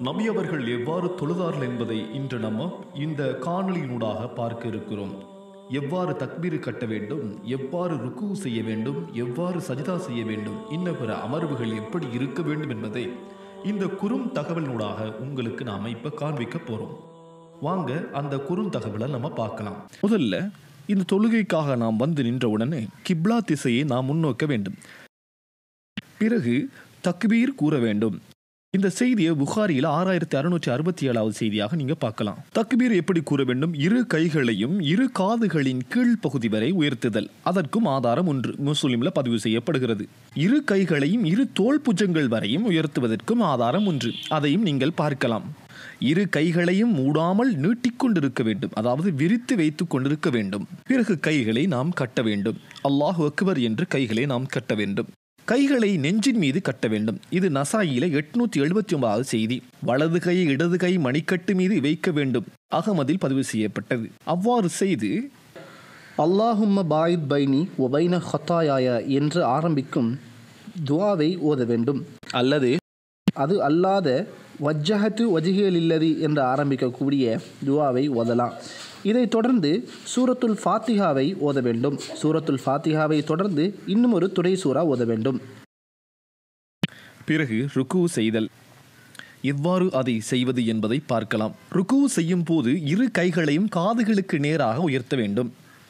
நபி அவர்கள் எவ்வாறு தொழுதார்கள் என்பதை இன்று நம்ம இந்த காணொளியினூடாக பார்க்க இருக்கிறோம் எவ்வாறு தக்பீர் கட்ட வேண்டும் எவ்வாறு ருக்கு செய்ய வேண்டும் எவ்வாறு சஜிதா செய்ய வேண்டும் இன்ன பிற அமர்வுகள் எப்படி இருக்க வேண்டும் என்பதை இந்த குறும் தகவலினூடாக உங்களுக்கு நாம இப்ப காண்பிக்க போறோம் வாங்க அந்த குறுந்தகவலை நம்ம பார்க்கலாம் முதல்ல இந்த தொழுகைக்காக நாம் வந்து நின்ற உடனே கிப்லா திசையை நாம் முன்னோக்க வேண்டும் பிறகு தக்பீர் கூற வேண்டும் இந்த செய்தியை புகாரியில் ஆறாயிரத்தி அறுநூற்றி அறுபத்தி ஏழாவது செய்தியாக நீங்க பார்க்கலாம் தக்பீர் எப்படி கூற வேண்டும் இரு கைகளையும் இரு காதுகளின் கீழ் பகுதி வரை உயர்த்துதல் அதற்கும் ஆதாரம் ஒன்று முஸ்லிம்ல பதிவு செய்யப்படுகிறது இரு கைகளையும் இரு தோள் புஜங்கள் வரையும் உயர்த்துவதற்கும் ஆதாரம் ஒன்று அதையும் நீங்கள் பார்க்கலாம் இரு கைகளையும் மூடாமல் நீட்டிக்கொண்டிருக்க வேண்டும் அதாவது விரித்து வைத்துக் கொண்டிருக்க வேண்டும் பிறகு கைகளை நாம் கட்ட வேண்டும் அல்லாஹ் அக்பர் என்று கைகளை நாம் கட்ட வேண்டும் கைகளை நெஞ்சின் மீது கட்ட வேண்டும் இது நசாயில எட்நூத்தி எழுபத்தி ஒன்பதாவது செய்தி வலது கை இடது கை மணிக்கட்டு மீது வைக்க வேண்டும் அகமதில் பதிவு செய்யப்பட்டது அவ்வாறு செய்து அல்லாஹும்ம பாயித் பைனி ஒபைன ஹத்தாயாய என்று ஆரம்பிக்கும் துவாவை ஓத வேண்டும் அல்லது அது அல்லாத வஜ்ஜஹத்து வஜிகலில்லதி என்று ஆரம்பிக்கக்கூடிய துவாவை ஓதலாம் இதைத் தொடர்ந்து சூரத்துல் ஃபாத்திஹாவை ஓத வேண்டும் சூரத்துல் ஃபாத்திஹாவை தொடர்ந்து இன்னும் ஒரு துணை சூறா ஓத வேண்டும் பிறகு ருக்கு செய்தல் எவ்வாறு அதை செய்வது என்பதை பார்க்கலாம் ருக்கு செய்யும் போது இரு கைகளையும் காதுகளுக்கு நேராக உயர்த்த வேண்டும்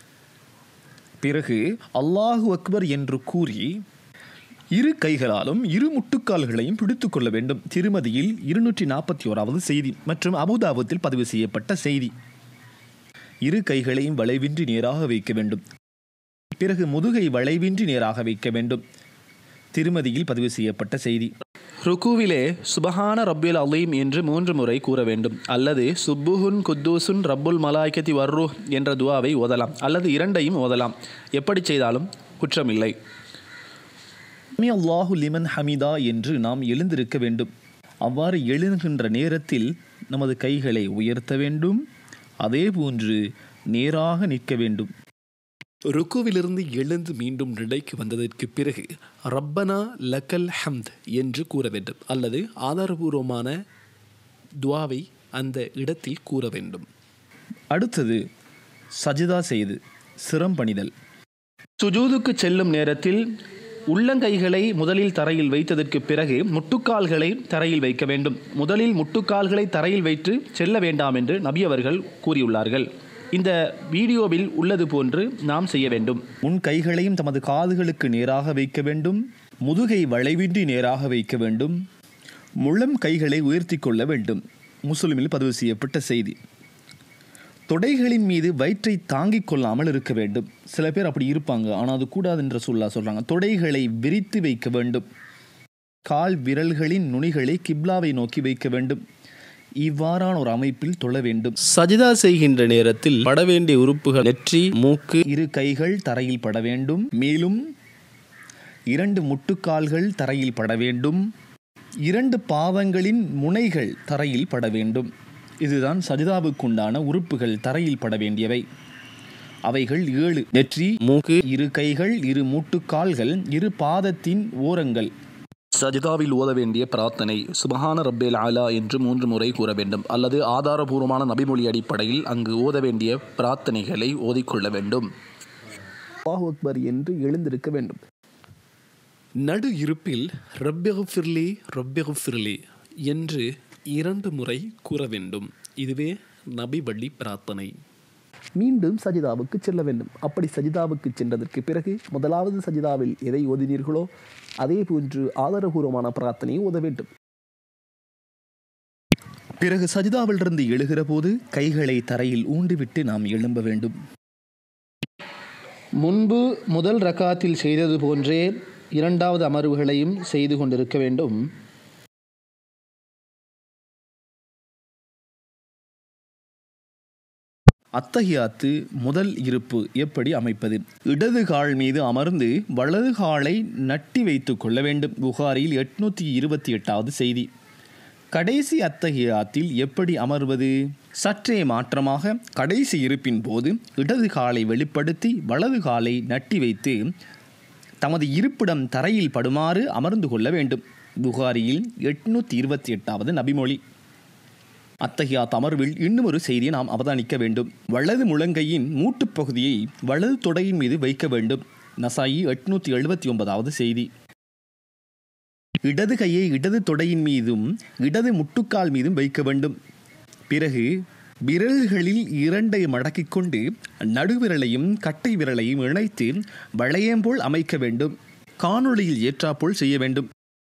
பிறகு அல்லாஹு அக்பர் என்று கூறி இரு கைகளாலும் இரு முட்டுக்கால்களையும் பிடித்துக் கொள்ள வேண்டும் திருமதியில் இருநூற்றி நாற்பத்தி ஓராவது செய்தி மற்றும் அபுதாபத்தில் பதிவு செய்யப்பட்ட செய்தி இரு கைகளையும் வளைவின்றி நேராக வைக்க வேண்டும் பிறகு முதுகை வளைவின்றி நேராக வைக்க வேண்டும் திருமதியில் பதிவு செய்யப்பட்ட செய்தி ருக்குவிலே சுபஹான ரப்பில் அலீம் என்று மூன்று முறை கூற வேண்டும் அல்லது சுப்புஹுன் குத்தூசுன் ரப்புல் மலாய்கத்தி வர்ரு என்ற துவாவை ஓதலாம் அல்லது இரண்டையும் ஓதலாம் எப்படி செய்தாலும் குற்றமில்லை அமி அல்லாஹு லிமன் ஹமிதா என்று நாம் எழுந்திருக்க வேண்டும் அவ்வாறு எழுகின்ற நேரத்தில் நமது கைகளை உயர்த்த வேண்டும் அதே போன்று நேராக நிற்க வேண்டும் ருக்குவிலிருந்து எழுந்து மீண்டும் நிலைக்கு வந்ததற்கு பிறகு ரப்பனா லக்கல் ஹம்த் என்று கூற வேண்டும் அல்லது ஆதாரபூர்வமான துவாவை அந்த இடத்தில் கூற வேண்டும் அடுத்தது சஜிதா செய்து சிரம் பணிதல் சுஜூதுக்கு செல்லும் நேரத்தில் உள்ளங்கைகளை முதலில் தரையில் வைத்ததற்கு பிறகு முட்டுக்கால்களை தரையில் வைக்க வேண்டும் முதலில் முட்டுக்கால்களை தரையில் வைத்து செல்ல வேண்டாம் என்று நபி அவர்கள் கூறியுள்ளார்கள் இந்த வீடியோவில் உள்ளது போன்று நாம் செய்ய வேண்டும் உன் கைகளையும் தமது காதுகளுக்கு நேராக வைக்க வேண்டும் முதுகை வளைவின்றி நேராக வைக்க வேண்டும் முழம் கைகளை உயர்த்தி கொள்ள வேண்டும் முஸ்லிமில் பதிவு செய்யப்பட்ட செய்தி தொடைகளின் மீது வயிற்றை தாங்கிக் கொள்ளாமல் இருக்க வேண்டும் சில பேர் அப்படி இருப்பாங்க ஆனால் அது கூடாது என்ற சொல்லா சொல்றாங்க தொடைகளை விரித்து வைக்க வேண்டும் கால் விரல்களின் நுனிகளை கிப்லாவை நோக்கி வைக்க வேண்டும் இவ்வாறான ஒரு அமைப்பில் தொழ வேண்டும் சஜிதா செய்கின்ற நேரத்தில் பட வேண்டிய உறுப்புகள் நெற்றி மூக்கு இரு கைகள் தரையில் பட வேண்டும் மேலும் இரண்டு முட்டுக்கால்கள் தரையில் பட வேண்டும் இரண்டு பாதங்களின் முனைகள் தரையில் பட வேண்டும் இதுதான் சஜிதாவுக்குண்டான உறுப்புகள் தரையில் பட வேண்டியவை அவைகள் ஏழு நெற்றி மூக்கு இரு கைகள் இரு முட்டுக்கால்கள் இரு பாதத்தின் ஓரங்கள் சஜிதாவில் ஓத வேண்டிய பிரார்த்தனை சுபஹான ரப்பேல் ஆலா என்று மூன்று முறை கூற வேண்டும் அல்லது ஆதாரபூர்வமான நபிமொழி அடிப்படையில் அங்கு ஓத வேண்டிய பிரார்த்தனைகளை ஓதிக்கொள்ள வேண்டும் அல்லாஹ் அக்பர் என்று எழுந்திருக்க வேண்டும் நடு இருப்பில் ரப்பெகுஃபிர்லி ரப்பெகுஃபிர்லி என்று இரண்டு முறை கூற வேண்டும் இதுவே நபி வழி பிரார்த்தனை மீண்டும் சஜிதாவுக்கு செல்ல வேண்டும் அப்படி சஜிதாவுக்கு சென்றதற்கு பிறகு முதலாவது சஜிதாவில் எதை ஓதினீர்களோ அதே போன்று ஆதாரபூர்வமான பிரார்த்தனையை ஓத வேண்டும் பிறகு சஜிதாவிலிருந்து எழுகிற போது கைகளை தரையில் ஊண்டிவிட்டு நாம் எழும்ப வேண்டும் முன்பு முதல் ரக்காத்தில் செய்தது போன்றே இரண்டாவது அமர்வுகளையும் செய்து கொண்டிருக்க வேண்டும் அத்தகையாத்து முதல் இருப்பு எப்படி அமைப்பது இடது கால் மீது அமர்ந்து வலது காலை நட்டி வைத்துக் கொள்ள வேண்டும் புகாரில் எட்நூத்தி இருபத்தி எட்டாவது செய்தி கடைசி அத்தகையாத்தில் எப்படி அமர்வது சற்றே மாற்றமாக கடைசி இருப்பின் போது இடது காலை வெளிப்படுத்தி வலது காலை நட்டி வைத்து தமது இருப்பிடம் தரையில் படுமாறு அமர்ந்து கொள்ள வேண்டும் புகாரியில் எட்நூத்தி இருபத்தி எட்டாவது நபிமொழி அத்தகைய அமர்வில் இன்னும் ஒரு செய்தியை நாம் அவதானிக்க வேண்டும் வலது முழங்கையின் மூட்டுப் பகுதியை வலது தொடையின் மீது வைக்க வேண்டும் நசாயி எட்நூத்தி எழுபத்தி ஒன்பதாவது செய்தி இடது கையை இடது தொடையின் மீதும் இடது முட்டுக்கால் மீதும் வைக்க வேண்டும் பிறகு விரல்களில் இரண்டை மடக்கிக் கொண்டு நடுவிரலையும் கட்டை விரலையும் இணைத்து வளையம்போல் அமைக்க வேண்டும் காணொளியில் ஏற்றாப்போல் செய்ய வேண்டும்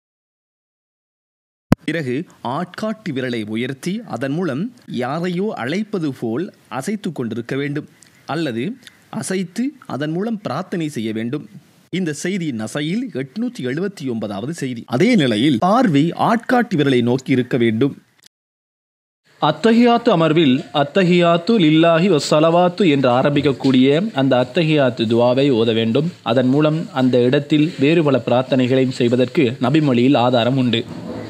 பிறகு ஆட்காட்டி விரலை உயர்த்தி அதன் மூலம் யாரையோ அழைப்பது போல் அசைத்து கொண்டிருக்க வேண்டும் அல்லது அசைத்து அதன் மூலம் பிரார்த்தனை செய்ய வேண்டும் இந்த செய்தி நசையில் எட்நூத்தி எழுபத்தி ஒன்பதாவது செய்தி அதே நிலையில் பார்வை ஆட்காட்டி விரலை நோக்கி இருக்க வேண்டும் அத்தஹியாத்து அமர்வில் அத்தஹியாத்து லில்லாஹி வசலவாத்து என்று ஆரம்பிக்கக்கூடிய அந்த அத்தஹியாத்து துவாவை ஓத வேண்டும் அதன் மூலம் அந்த இடத்தில் வேறு பல பிரார்த்தனைகளையும் செய்வதற்கு நபிமொழியில் ஆதாரம் உண்டு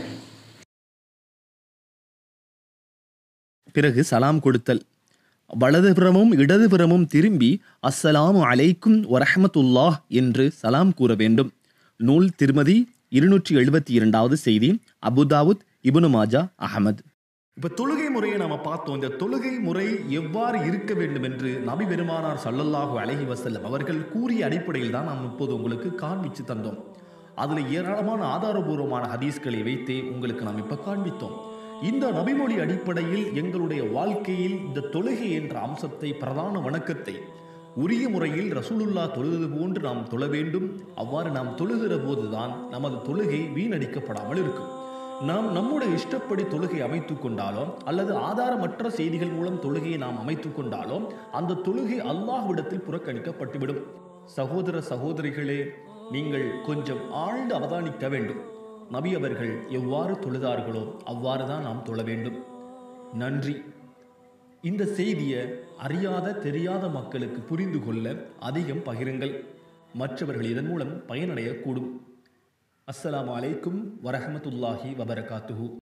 பிறகு சலாம் கொடுத்தல் வலதுபுறமும் இடதுபுறமும் திரும்பி அஸ்ஸலாமு அலைக்கும் வரஹமத்துல்லாஹ் என்று சலாம் கூற வேண்டும் நூல் திருமதி இருநூற்றி எழுபத்தி இரண்டாவது செய்தி அபுதாவுத் இப்னு மாஜா அகமது இப்ப தொழுகை முறையை நாம பார்த்தோம் இந்த தொழுகை முறை எவ்வாறு இருக்க வேண்டும் என்று நபி பெருமானார் ஸல்லல்லாஹு அலைஹி வஸல்லம் அவர்கள் கூறிய அடிப்படையில் தான் நாம் இப்போது உங்களுக்கு காண்பிச்சு தந்தோம் அதுல ஏராளமான ஆதாரபூர்வமான ஹதீஸ்களை வைத்தே உங்களுக்கு நாம் இப்ப காண்பித்தோம் இந்த நபிமொழி அடிப்படையில் எங்களுடைய வாழ்க்கையில் இந்த தொழுகை என்ற அம்சத்தை பிரதான வணக்கத்தை உரிய முறையில் ரசூலுல்லா தொழுது போன்று நாம் தொழ வேண்டும் அவ்வாறு நாம் தொழுகிற போதுதான் நமது தொழுகை வீணடிக்கப்படாமல் இருக்கும் நாம் நம்முடைய இஷ்டப்படி தொழுகை அமைத்துக் கொண்டாலோ அல்லது ஆதாரமற்ற செய்திகள் மூலம் தொழுகையை நாம் அமைத்துக் கொண்டாலோ அந்த தொழுகை அல்லாஹ்விடத்தில் புறக்கணிக்கப்பட்டுவிடும் சகோதர சகோதரிகளே நீங்கள் கொஞ்சம் ஆழ்ந்து அவதானிக்க வேண்டும் நபி அவர்கள் எவ்வாறு தொழுதார்களோ அவ்வாறு தான் நாம் தொழ வேண்டும் நன்றி இந்த செய்தியை அறியாத தெரியாத மக்களுக்கு புரிந்து கொள்ள அதிகம் பகிருங்கள் மற்றவர்கள் இதன் மூலம் பயனடையக்கூடும் அஸ்ஸலாமு அலைக்கும் வரஹமத்துல்லாஹி வபரகாத்துஹு